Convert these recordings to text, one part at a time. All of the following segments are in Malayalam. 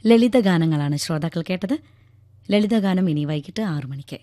ലളിതഗാനങ്ങളാണ് ശ്രോതാക്കൾ കേട്ടത് ലളിതഗാനം ഇനി വൈകിട്ട് ആറു മണിക്ക്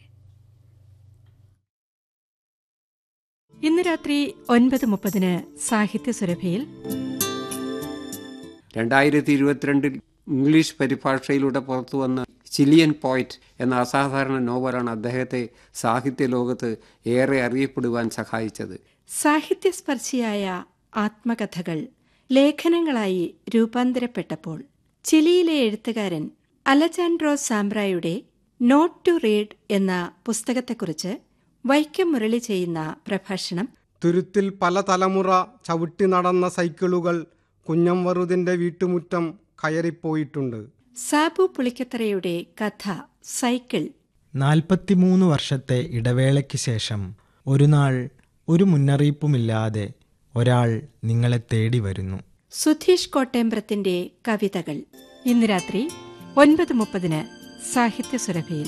ഇന്ന് രാത്രി ഒൻപത് മുപ്പതിന് സാഹിത്യ സുരഭിയിൽ രണ്ടായിരത്തി ഇരുപത്തിരണ്ടിൽ ഇംഗ്ലീഷ് പരിഭാഷയിലൂടെ പുറത്തു വന്ന ചിലിയൻ പോയിറ്റ് എന്ന അസാധാരണ നോവലാണ് അദ്ദേഹത്തെ സാഹിത്യ ലോകത്ത് ഏറെ അറിയപ്പെടുവാൻ സഹായിച്ചത് സാഹിത്യസ്പർശിയായ ആത്മകഥകൾ ലേഖനങ്ങളായി രൂപാന്തരപ്പെട്ടപ്പോൾ ചിലിയിലെ എഴുത്തുകാരൻ അലജാൻഡ്രോ സാംബ്രായുടെ നോട്ട് ടു റീഡ് എന്ന പുസ്തകത്തെക്കുറിച്ച് വൈക്കം മുരളി ചെയ്യുന്ന പ്രഭാഷണം തുരുത്തിൽ പല തലമുറ ചവിട്ടി നടന്ന സൈക്കിളുകൾ കുഞ്ഞംവറുതിന്റെ വീട്ടുമുറ്റം കയറിപ്പോയിട്ടുണ്ട് സാബു പുളിക്കത്തറയുടെ കഥ സൈക്കിൾ നാൽപ്പത്തിമൂന്ന് വർഷത്തെ ഇടവേളയ്ക്ക് ശേഷം ഒരു നാൾ ഒരു മുന്നറിയിപ്പുമില്ലാതെ ഒരാൾ നിങ്ങളെ തേടി വരുന്നു സുധീഷ് കോട്ടേമ്പ്രത്തിന്റെ കവിതകൾ ഇന്ന് രാത്രി ഒൻപത് മുപ്പതിന് സാഹിത്യ സുരഭിയിൽ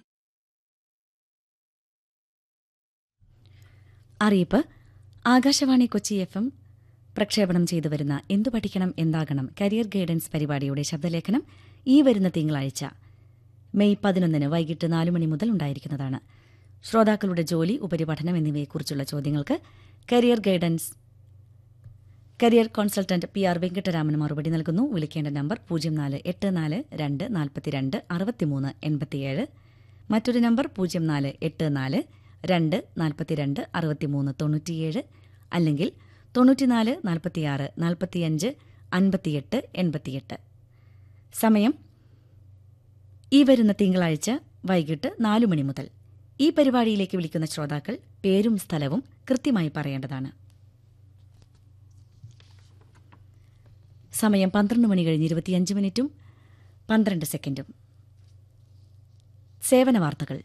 അറിയിപ്പ് ആകാശവാണി കൊച്ചി എഫ് എം പ്രക്ഷേപണം ചെയ്തു വരുന്ന എന്തു പഠിക്കണം എന്താകണം കരിയർ ഗൈഡൻസ് പരിപാടിയുടെ ശബ്ദലേഖനം ഈ വരുന്ന തിങ്കളാഴ്ച മെയ് പതിനൊന്നിന് വൈകിട്ട് നാലു മണി മുതൽ ഉണ്ടായിരിക്കുന്നതാണ് ശ്രോതാക്കളുടെ ജോലി ഉപരിപഠനം എന്നിവയെക്കുറിച്ചുള്ള ചോദ്യങ്ങൾക്ക് career guidance career consultant P R Venkataraman മറുപടി നൽകുന്നു വിളിക്കേണ്ട നമ്പർ പൂജ്യം നാല് എട്ട് നാല് രണ്ട് നാൽപ്പത്തിരണ്ട് അറുപത്തിമൂന്ന് എൺപത്തിയേഴ് മറ്റൊരു നമ്പർ പൂജ്യം നാല് എട്ട് നാല് രണ്ട് നാൽപ്പത്തിരണ്ട് അറുപത്തിമൂന്ന് തൊണ്ണൂറ്റിയേഴ് അല്ലെങ്കിൽ തൊണ്ണൂറ്റിനാല് നാൽപ്പത്തിയാറ് നാൽപ്പത്തിയഞ്ച് അൻപത്തിയെട്ട് എൺപത്തിയെട്ട് സമയം ഈ വരുന്ന തിങ്കളാഴ്ച വൈകിട്ട് നാലു മണി മുതൽ ഈ പരിപാടിയിലേക്ക് വിളിക്കുന്ന ശ്രോതാക്കൾ പേരും സ്ഥലവും കൃത്യമായി പറയേണ്ടതാണ് സമയം പന്ത്രണ്ട് മണി കഴിഞ്ഞ് ഇരുപത്തിയഞ്ച് മിനിറ്റും പന്ത്രണ്ട് സെക്കൻഡും സേവന വാർത്തകൾ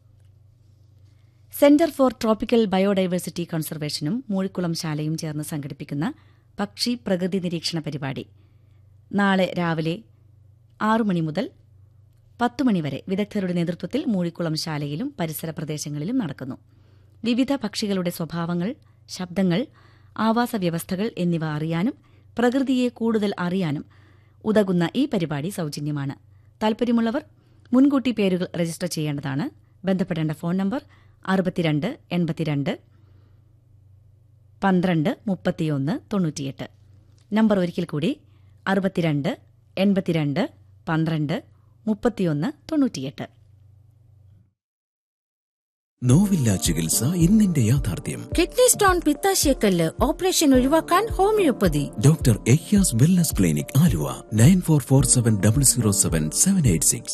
സെന്റർ ഫോർ ട്രോപ്പിക്കൽ ബയോഡൈവേഴ്സിറ്റി കൺസർവേഷനും മൂഴിക്കുളം ശാലയും ചേർന്ന് സംഘടിപ്പിക്കുന്ന പക്ഷി പ്രകൃതി നിരീക്ഷണ പരിപാടി നാളെ രാവിലെ ആറു മണി മുതൽ പത്തു മണിവരെ വിദഗ്ധരുടെ നേതൃത്വത്തിൽ മൂഴിക്കുളം ശാലയിലും പരിസര പ്രദേശങ്ങളിലും നടക്കുന്നു വിവിധ പക്ഷികളുടെ സ്വഭാവങ്ങൾ ശബ്ദങ്ങൾ ആവാസ വ്യവസ്ഥകൾ എന്നിവ അറിയാനും പ്രകൃതിയെ കൂടുതൽ അറിയാനും ഉതകുന്ന ഈ പരിപാടി സൗജന്യമാണ് താൽപര്യമുള്ളവർ മുൻകൂട്ടി പേരുകൾ രജിസ്റ്റർ ചെയ്യേണ്ടതാണ് ബന്ധപ്പെടേണ്ട ഫോൺ നമ്പർ അറുപത്തിരണ്ട് എൺപത്തിരണ്ട് പന്ത്രണ്ട് മുപ്പത്തിയൊന്ന് തൊണ്ണൂറ്റിയെട്ട് നമ്പർ ഒരിക്കൽ കൂടി അറുപത്തിരണ്ട് എൺപത്തിരണ്ട് പന്ത്രണ്ട് മുപ്പത്തിയൊന്ന് തൊണ്ണൂറ്റിയെട്ട് നോവില്ല ചികിത്സ ഇന്നിന്റെ യാഥാർത്ഥ്യം കിഡ്നി സ്റ്റോൺ പിത്താശയക്കല്ല് ഓപ്പറേഷൻ ഒഴിവാക്കാൻ homoeopathy doctor Ehyas wellness clinic Aluva nine four four seven double zero seven seven eight six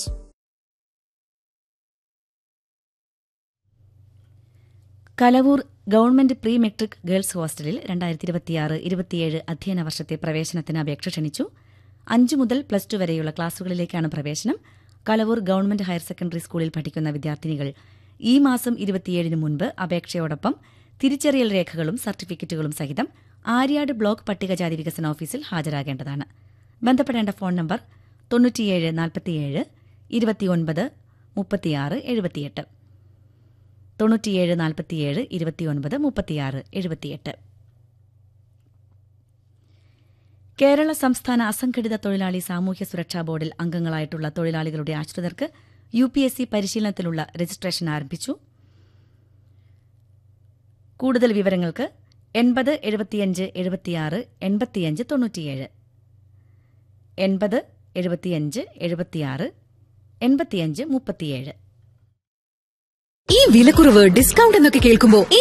Kalavoor government pre metric girls ഹോസ്റ്റലിൽ രണ്ടായിരത്തി ഇരുപത്തിയാറ് ഇരുപത്തിയേഴ് അധ്യയന വർഷത്തെ പ്രവേശനത്തിന് അപേക്ഷ ക്ഷണിച്ചു അഞ്ചു മുതൽ പ്ലസ് ടു വരെയുള്ള ക്ലാസുകളിലേക്കാണ് പ്രവേശനം കലവൂർ ഗവൺമെന്റ് ഹയർ സെക്കൻഡറി സ്കൂളിൽ പഠിക്കുന്ന വിദ്യാർത്ഥിനികൾ ഈ മാസം ഇരുപത്തിയേഴിന് മുൻപ് അപേക്ഷയോടൊപ്പം തിരിച്ചറിയൽ രേഖകളും സർട്ടിഫിക്കറ്റുകളും സഹിതം ആര്യാട് ബ്ലോക്ക് പട്ടികജാതി വികസന ഓഫീസിൽ ഹാജരാകേണ്ടതാണ് ബന്ധപ്പെടേണ്ട ഫോൺ നമ്പർ തൊണ്ണൂറ്റിയേഴ് നാൽപ്പത്തിയേഴ് ഇരുപത്തിയൊൻപത് മുപ്പത്തിയാറ് എഴുപത്തിയെട്ട് തൊണ്ണൂറ്റിയേഴ് നാൽപ്പത്തിയേഴ് ഇരുപത്തിയൊൻപത് മുപ്പത്തിയാറ് എഴുപത്തിയെട്ട് കേരള സംസ്ഥാന അസംഘടിത തൊഴിലാളി സാമൂഹ്യ സുരക്ഷാ ബോർഡിൽ അംഗങ്ങളായിട്ടുള്ള തൊഴിലാളികളുടെ ആശ്രിതർക്ക് യു പി എസ് സി പരിശീലനത്തിലുള്ള രജിസ്ട്രേഷൻ ആരംഭിച്ചു കൂടുതൽ വിവരങ്ങൾക്ക് എൺപത് എഴുപത്തിയഞ്ച് എഴുപത്തിയാറ് എൺപത്തിയഞ്ച് തൊണ്ണൂറ്റിയേഴ് എൺപത് എഴുപത്തിയഞ്ച് എഴുപത്തിയാറ് എൺപത്തിയഞ്ച് മുപ്പത്തിയേഴ് ഈ വിലക്കുറവ് ഡിസ്കൗണ്ട് എന്നൊക്കെ കേൾക്കുമ്പോ